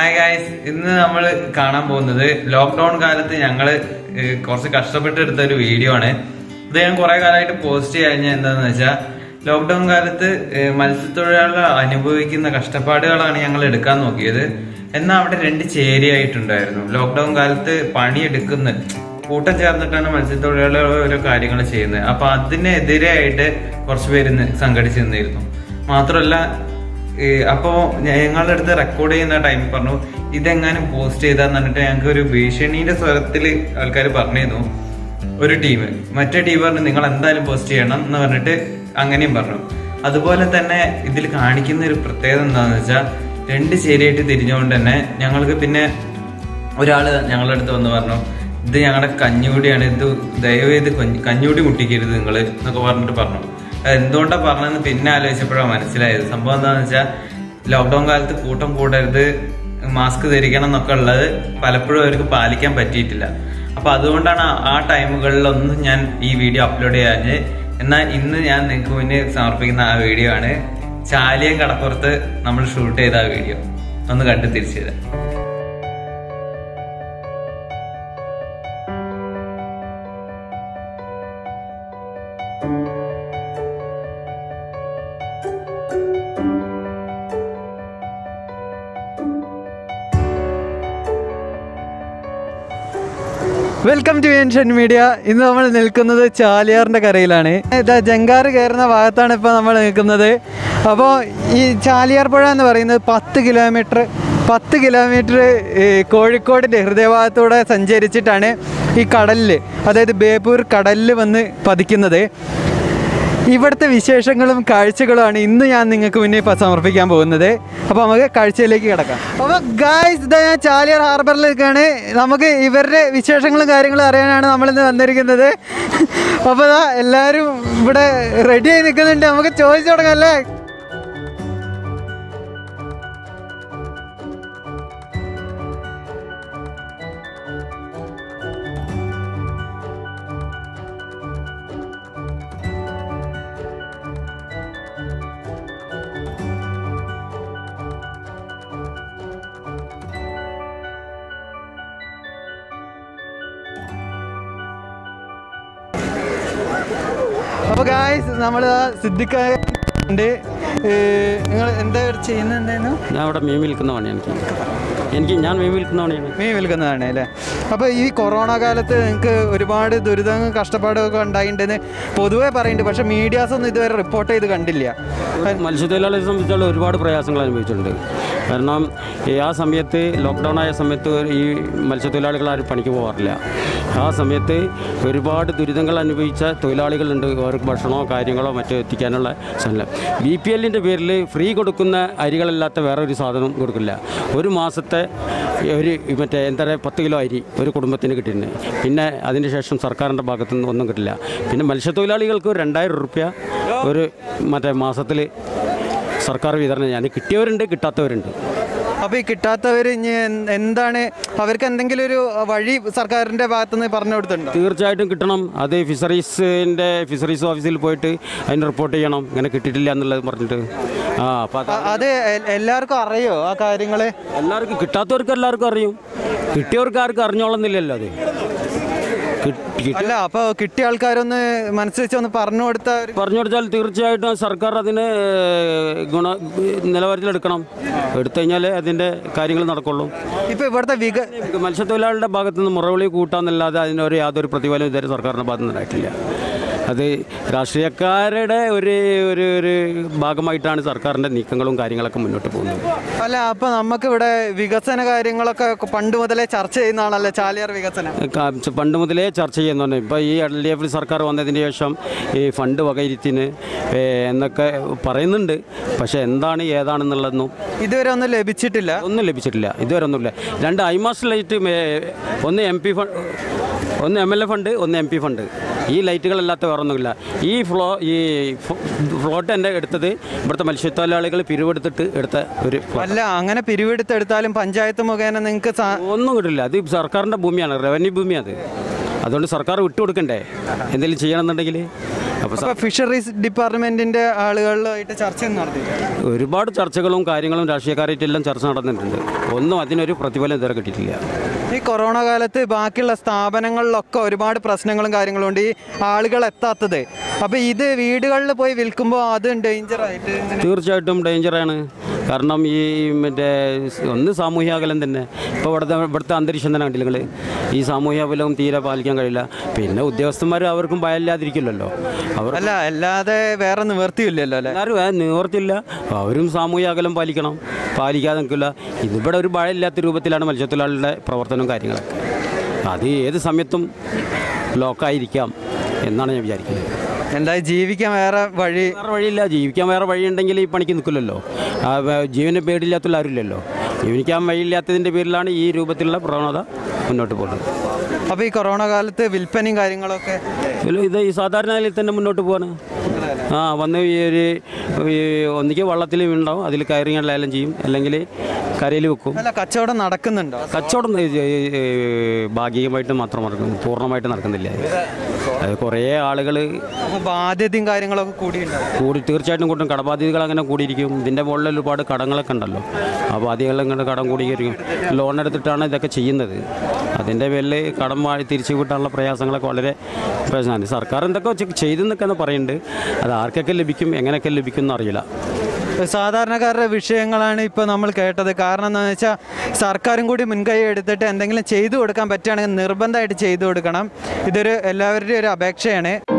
hi guys ഇന്ന് നമ്മൾ കാണാൻ പോകുന്നത് ലോക്ക്ഡൌൺ കാലത്ത് ഞങ്ങൾ കുറച്ച് കഷ്ടപ്പെട്ടെടുത്ത ഒരു വീഡിയോ ആണ് ഇത് ഞാൻ കുറെ കാലമായിട്ട് പോസ്റ്റ് കഴിഞ്ഞ എന്താന്ന് വെച്ചാൽ ലോക്ക്ഡൌൺ കാലത്ത് ഏഹ്, മത്സ്യത്തൊഴിലാളികൾ അനുഭവിക്കുന്ന കഷ്ടപ്പാടുകളാണ് ഞങ്ങൾ എടുക്കാൻ നോക്കിയത് എന്നാൽ അവിടെ രണ്ട് ചേരിയായിട്ടുണ്ടായിരുന്നു ലോക്ക്ഡൌൺ കാലത്ത് പണിയെടുക്കുന്ന കൂട്ടം ചേർന്നിട്ടാണ് മത്സ്യത്തൊഴിലാളികൾ ഓരോ കാര്യങ്ങൾ ചെയ്യുന്നത് അപ്പൊ അതിനെതിരായിട്ട് കുറച്ച് പേര് ഇന്ന് സംഘടിച്ച് നിന്നിരുന്നു മാത്രമല്ല ഈ അപ്പോ ഞങ്ങളുടെ അടുത്ത് റെക്കോർഡ് ചെയ്യുന്ന ടൈമിൽ പറഞ്ഞു ഇതെങ്ങാനും പോസ്റ്റ് ചെയ്താന്ന് പറഞ്ഞിട്ട് ഞങ്ങൾക്ക് ഒരു ഭീഷണിയുടെ സ്വരത്തിൽ ആൾക്കാർ പറഞ്ഞിരുന്നു ഒരു ടീം മറ്റേ ടീം പറഞ്ഞു നിങ്ങൾ എന്തായാലും പോസ്റ്റ് ചെയ്യണം എന്ന് പറഞ്ഞിട്ട് അങ്ങനെയും പറഞ്ഞു അതുപോലെ തന്നെ ഇതിൽ കാണിക്കുന്ന ഒരു പ്രത്യേകത എന്താണെന്ന് വെച്ചാൽ രണ്ട് ചേരിയായിട്ട് തിരിഞ്ഞുകൊണ്ട് തന്നെ ഞങ്ങൾക്ക് പിന്നെ ഒരാള് ഞങ്ങളുടെ അടുത്ത് വന്ന് പറഞ്ഞു ഇത് ഞങ്ങളുടെ കഞ്ഞുകൂടിയാണ് ഇത് ദയവേത് കഞ്ഞുകൂടി മുട്ടിക്കരുത് നിങ്ങൾ എന്നൊക്കെ പറഞ്ഞിട്ട് പറഞ്ഞു അത് എന്തുകൊണ്ടാ പറഞ്ഞതെന്ന് പിന്നെ ആലോചിച്ചപ്പോഴാണ് മനസ്സിലായത് സംഭവം എന്താണെന്ന് വെച്ചാൽ ലോക്ക്ഡൌൺ കാലത്ത് കൂട്ടം കൂടരുത് മാസ്ക് ധരിക്കണം എന്നൊക്കെ ഉള്ളത് പലപ്പോഴും അവർക്ക് പാലിക്കാൻ പറ്റിയിട്ടില്ല അപ്പൊ അതുകൊണ്ടാണ് ആ- ആ ടൈമുകളിലൊന്നും ഞാൻ ഈ വീഡിയോ അപ്ലോഡ് ചെയ്യാഞ്ഞ് എന്നാൽ ഇന്ന് ഞാൻ നിങ്ങൾക്ക് മുന്നിൽ സമർപ്പിക്കുന്ന ആ വീഡിയോ ആണ് ചാലിയം കടപ്പുറത്ത് നമ്മൾ ഷൂട്ട് ചെയ്ത ആ വീഡിയോ ഒന്ന് കണ്ട് തിരിച്ചു തരാം വെൽക്കം ടു ഏൻഷ്യൻ മീഡിയ ഇന്ന് നമ്മൾ നിൽക്കുന്നത് ചാലിയാറിന്റെ കരയിലാണ് ഇതാ ജങ്കാറ് കയറുന്ന ഭാഗത്താണ് ഇപ്പോൾ നമ്മൾ നിൽക്കുന്നത് അപ്പോൾ ഈ ചാലിയാർ പുഴ എന്ന് പറയുന്നത് പത്ത് കിലോമീറ്റർ പത്ത് കിലോമീറ്റർ കോഴിക്കോടിൻ്റെ ഹൃദയഭാഗത്തൂടെ സഞ്ചരിച്ചിട്ടാണ് ഈ കടലിൽ അതായത് ബേപ്പൂർ കടലിൽ വന്ന് പതിക്കുന്നത് ഇവിടുത്തെ വിശേഷങ്ങളും കാഴ്ചകളുമാണ് ഇന്ന് ഞാൻ നിങ്ങൾക്ക് മുന്നേ ഇപ്പം സമർപ്പിക്കാൻ പോകുന്നത് അപ്പോൾ നമുക്ക് കാഴ്ചയിലേക്ക് കിടക്കാം അപ്പോൾ ഗായ്സ് ഇതാ ഞാൻ ചാലിയാർ ഹാർബറിലേക്കാണ് നമുക്ക് ഇവരുടെ വിശേഷങ്ങളും കാര്യങ്ങളും അറിയാനാണ് നമ്മളിന്ന് വന്നിരിക്കുന്നത് അപ്പോൾ ഇതാ എല്ലാവരും ഇവിടെ റെഡി ആയി നിൽക്കുന്നുണ്ട് നമുക്ക് ചോദിച്ചു തുടങ്ങാം അല്ലേ അപ്പോൾ ഗായ്സ് നമ്മൾ സിദ്ദിഖ് ഉണ്ട് നിങ്ങൾ എന്താ ചെയ്യുന്നത് എന്തായിരുന്നു ഞാൻ അവിടെ മീൻ വിൽക്കുന്ന പണിയാണ് എനിക്ക് എനിക്ക് ഞാൻ മീൻ വിൽക്കുന്ന പണിയാണ് മീൻ വിൽക്കുന്നതാണ് അല്ലേ അപ്പോൾ ഈ കൊറോണ കാലത്ത് നിങ്ങൾക്ക് ഒരുപാട് ദുരിതങ്ങളും കഷ്ടപ്പാടുമൊക്കെ ഉണ്ടായിട്ടുണ്ടെന്ന് പൊതുവേ പറയുന്നുണ്ട് പക്ഷേ മീഡിയാസ് ഒന്നും ഇതുവരെ റിപ്പോർട്ട് ചെയ്ത് കണ്ടില്ല മത്സ്യത്തൊഴിലാളിയെ സംബന്ധിച്ചുള്ള ഒരുപാട് പ്രയാസങ്ങൾ അനുഭവിച്ചിട്ടുണ്ട് കാരണം ഈ ആ സമയത്ത് ലോക്ക്ഡൗൺ ആയ സമയത്ത് ഈ മത്സ്യത്തൊഴിലാളികൾ ആരും പണിക്ക് പോകാറില്ല ആ സമയത്ത് ഒരുപാട് ദുരിതങ്ങൾ അനുഭവിച്ച തൊഴിലാളികളുണ്ട് അവർക്ക് ഭക്ഷണമോ കാര്യങ്ങളോ മറ്റോ എത്തിക്കാനുള്ള സ്ഥലം ബി പി എല്ലിൻ്റെ പേരിൽ ഫ്രീ കൊടുക്കുന്ന അരികളല്ലാത്ത വേറെ ഒരു സാധനവും കൊടുക്കില്ല ഒരു മാസത്തെ ഒരു മറ്റേ എന്താ പറയുക പത്ത് കിലോ അരി ഒരു കുടുംബത്തിന് കിട്ടിയിട്ടുണ്ട് പിന്നെ അതിന് ശേഷം സർക്കാരിൻ്റെ ഭാഗത്തു നിന്ന് ഒന്നും കിട്ടില്ല പിന്നെ മത്സ്യത്തൊഴിലാളികൾക്ക് ഒരു രണ്ടായിരം റുപ്യ ഒരു മറ്റേ മാസത്തിൽ സർക്കാർ വിതരണം ചെയ്യാൻ കിട്ടിയവരുണ്ട് കിട്ടാത്തവരുണ്ട് അപ്പോൾ ഈ കിട്ടാത്തവർ ഇനി എന്ത് എന്താണ് അവർക്ക് എന്തെങ്കിലും ഒരു വഴി സർക്കാരിൻ്റെ ഭാഗത്തുനിന്ന് പറഞ്ഞു കൊടുത്തിട്ടുണ്ടോ തീർച്ചയായിട്ടും കിട്ടണം അത് ഫിഷറീസിൻ്റെ ഫിഷറീസ് ഓഫീസിൽ പോയിട്ട് അതിന് റിപ്പോർട്ട് ചെയ്യണം ഇങ്ങനെ കിട്ടിയിട്ടില്ല എന്നുള്ളത് പറഞ്ഞിട്ട് ആ അപ്പോൾ അത് അ- അത് എ- എല്ലാവർക്കും അറിയോ ആ കാര്യങ്ങൾ എല്ലാവർക്കും കിട്ടാത്തവർക്ക് എല്ലാവർക്കും അറിയും കിട്ടിയവർക്ക് ആർക്കും അറിഞ്ഞോളുന്നില്ലല്ലോ അത് കിട്ടി അല്ല അപ്പോൾ കിട്ടിയ ആൾക്കാരൊന്ന് മനസ്സിൽ ഒന്ന് പറഞ്ഞു കൊടുത്ത ഒരു പറഞ്ഞു കൊടുത്താൽ തീർച്ചയായിട്ടും സർക്കാർ അതിന് ഗുണ നിലവാരത്തിലെടുക്കണം എടുത്തു കഴിഞ്ഞാൽ അതിൻ്റെ കാര്യങ്ങൾ നടക്കുള്ളൂ ഇപ്പോൾ ഇവിടുത്തെ വിക മത്സ്യത്തൊഴിലാളികളുടെ ഭാഗത്തു നിന്ന് മുറവിളി കൂട്ടാന്നല്ലാതെ അതിനൊരു യാതൊരു പ്രതിഫലം ഇതുവരെ സർക്കാരിൻ്റെ ഭാഗത്തു നിന്നുണ്ടായിട്ടില്ല അത് രാഷ്ട്രീയക്കാരുടെ ഒരു ഒരു ഒരു ഭാഗമായിട്ടാണ് സർക്കാരിൻ്റെ നീക്കങ്ങളും കാര്യങ്ങളൊക്കെ മുന്നോട്ട് പോകുന്നത് അല്ല അപ്പൊ നമുക്ക് ഇവിടെ വികസന കാര്യങ്ങളൊക്കെ പണ്ട് മുതലേ ചർച്ച ചെയ്യുന്ന ആളല്ലേ ചാലിയാർ വികസനം ക- പണ്ട് മുതലേ ചർച്ച ചെയ്യുന്നുണ്ട് ഇപ്പോൾ ഈ എൽ ഡി എഫ് സർക്കാർ വന്നതിന് ശേഷം ഈ ഫണ്ട് വകയിരുത്തിന് ഏ, എന്നൊക്കെ പറയുന്നുണ്ട് പക്ഷേ എന്താണ് ഏതാണെന്നുള്ളതൊന്നും ഇതുവരെ ഒന്നും ലഭിച്ചിട്ടില്ല ഒന്നും ലഭിച്ചിട്ടില്ല ഇതുവരെ ഒന്നുമില്ല രണ്ട് ഐമാസ് ലൈറ്റ് മേ- ഒന്ന് എം പി ഫണ്ട് ഒന്ന് എം എൽ എ ഫണ്ട് ഒന്ന് എം പി ഫണ്ട് ഈ ലൈറ്റുകളല്ലാത്ത വേറെ ഒന്നുമില്ല ഈ ഫ്ലോ ഈ ഫ- ഫ്ലോട്ട് എൻ്റെ എടുത്തത് ഇവിടുത്തെ മത്സ്യത്തൊഴിലാളികൾ പിരിവെടുത്തിട്ട് എടുത്ത ഒരു ഫ്ലോ- അല്ല അങ്ങനെ പിരിവെടുത്തെടുത്താലും പഞ്ചായത്ത് മുഖേന നിങ്ങൾക്ക് ഒന്നും കിട്ടില്ല അത് സർക്കാരിൻ്റെ ഭൂമിയാണ് റവന്യൂ ഭൂമിയാണ് അത് അതുകൊണ്ട് സർക്കാർ വിട്ടുകൊടുക്കണ്ടേ എന്തെങ്കിലും ചെയ്യണമെന്നുണ്ടെങ്കിൽ അപ്പോൾ അപ്പോൾ ഫിഷറീസ് ഡിപ്പാർട്ട്മെന്റിന്റെ ആളുകളുമായിട്ട് ചർച്ച ഒന്നും നടത്തിയില്ല ഒരുപാട് ചർച്ചകളും കാര്യങ്ങളും രാഷ്ട്രീയക്കാരായിട്ടെല്ലാം ചർച്ച നടന്നിട്ടുണ്ട് ഒന്നും അതിനൊരു പ്രതിഫലം ഇതുവരെ കിട്ടിയിട്ടില്ല ഈ കൊറോണ കാലത്ത് ബാക്കിയുള്ള സ്ഥാപനങ്ങളിലൊക്കെ ഒരുപാട് പ്രശ്നങ്ങളും കാര്യങ്ങളും ഉണ്ട് ഈ ആളുകൾ എത്താത്തത് അപ്പോൾ ഇത് വീടുകളിൽ പോയി വിൽക്കുമ്പോൾ അത് ഡേഞ്ചർ ആയിട്ട് ഇങ്ങനെ തീർച്ചയായിട്ടും ഡേഞ്ചറാണ് കാരണം ഈ മറ്റേ ഒന്ന് സാമൂഹ്യ അകലം തന്നെ ഇപ്പോൾ ഇവിടുത്തെ ഇവിടുത്തെ അന്തരീക്ഷം തന്നെ കണ്ടില്ല നിങ്ങൾ ഈ സാമൂഹ്യ അകലം തീരെ പാലിക്കാൻ കഴിയില്ല പിന്നെ ഉദ്യോഗസ്ഥന്മാർ അവർക്കും ഭയമില്ലാതിരിക്കില്ലല്ലോ അവർ അല്ല അല്ലാതെ വേറെ നിവർത്തിയില്ലല്ലോ അല്ലേ എല്ലാവരും ആ നിവർത്തില്ല അവരും സാമൂഹ്യ അകലം പാലിക്കണം പാലിക്കാതെ നിൽക്കില്ല ഇതിവിടെ ഒരു ഭയമില്ലാത്ത രൂപത്തിലാണ് മത്സ്യത്തൊഴിലാളികളുടെ പ്രവർത്തനവും കാര്യങ്ങളൊക്കെ അത് ഏത് സമയത്തും ലോക്കായിരിക്കാം എന്നാണ് ഞാൻ വിചാരിക്കുന്നത് എന്തായാലും ജീവിക്കാൻ വേറെ വഴി വേറെ വഴിയില്ല ജീവിക്കാൻ വേറെ വഴിയുണ്ടെങ്കിൽ ഈ പണിക്ക് നിൽക്കില്ലല്ലോ ആ, വേ- ജീവന് പേടിയില്ലാത്തുള്ള ആരുമില്ലല്ലോ ജീവിക്കാൻ വഴിയില്ലാത്തതിൻ്റെ പേരിലാണ് ഈ രൂപത്തിലുള്ള പ്രവണത മുന്നോട്ട് പോകുന്നത് അപ്പോൾ ഈ കൊറോണ കാലത്ത് വിൽപ്പനയും കാര്യങ്ങളൊക്കെ ഇതിൽ ഇത് ഈ സാധാരണ നിലയിൽ തന്നെ മുന്നോട്ട് പോവാണ് ആ വന്ന് ഈ ഒരു ഈ ഒന്നിക്ക് വള്ളത്തിൽ ഉണ്ടാവും അതിൽ കയറി ലേലം ചെയ്യും അല്ലെങ്കിൽ കരയിൽ വെക്കും അല്ല കച്ചവടം നടക്കുന്നുണ്ടോ കച്ചവടം ഈ- ഈ- ഈ ഭാഗികമായിട്ട് മാത്രം നടക്കുന്നു പൂർണ്ണമായിട്ട് നടക്കുന്നില്ല അത് കുറേ ആളുകൾ അപ്പോൾ ബാധ്യതയും കാര്യങ്ങളൊക്കെ കൂടിയുണ്ടാവും കൂടി തീർച്ചയായിട്ടും കൂട്ടും കടബാധ്യതകൾ അങ്ങനെ കൂടിയിരിക്കും ഇതിൻ്റെ മുകളിൽ ഒരുപാട് കടങ്ങളൊക്കെ ഉണ്ടല്ലോ ആ ബാധ്യതകൾ ഇങ്ങനെ കടം കൂടിയിരിക്കും ലോൺ എടുത്തിട്ടാണ് ഇതൊക്കെ ചെയ്യുന്നത് അതിൻ്റെ പേരിൽ കടം വാഴി തിരിച്ചു വിട്ടാനുള്ള പ്രയാസങ്ങളൊക്കെ വളരെ പ്രശ്നമാണ് സർക്കാർ എന്തൊക്കെ ചെ- ചെയ്തെന്നൊക്കെ പറയുന്നുണ്ട് അത് ആർക്കൊക്കെ ലഭിക്കും എങ്ങനെയൊക്കെ ലഭിക്കും എന്നറിയില്ല സാധാരണക്കാരുടെ വിഷയങ്ങളാണ് ഇപ്പോൾ നമ്മൾ കേട്ടത് കാരണം എന്താണെന്ന് വെച്ചാൽ സർക്കാരും കൂടി മുൻകൈ എടുത്തിട്ട് എന്തെങ്കിലും ചെയ്തു കൊടുക്കാൻ പറ്റുകയാണെങ്കിൽ നിർബന്ധമായിട്ട് ചെയ്തു കൊടുക്കണം ഇതൊരു എല്ലാവരുടെയും ഒരു അപേക്ഷയാണ്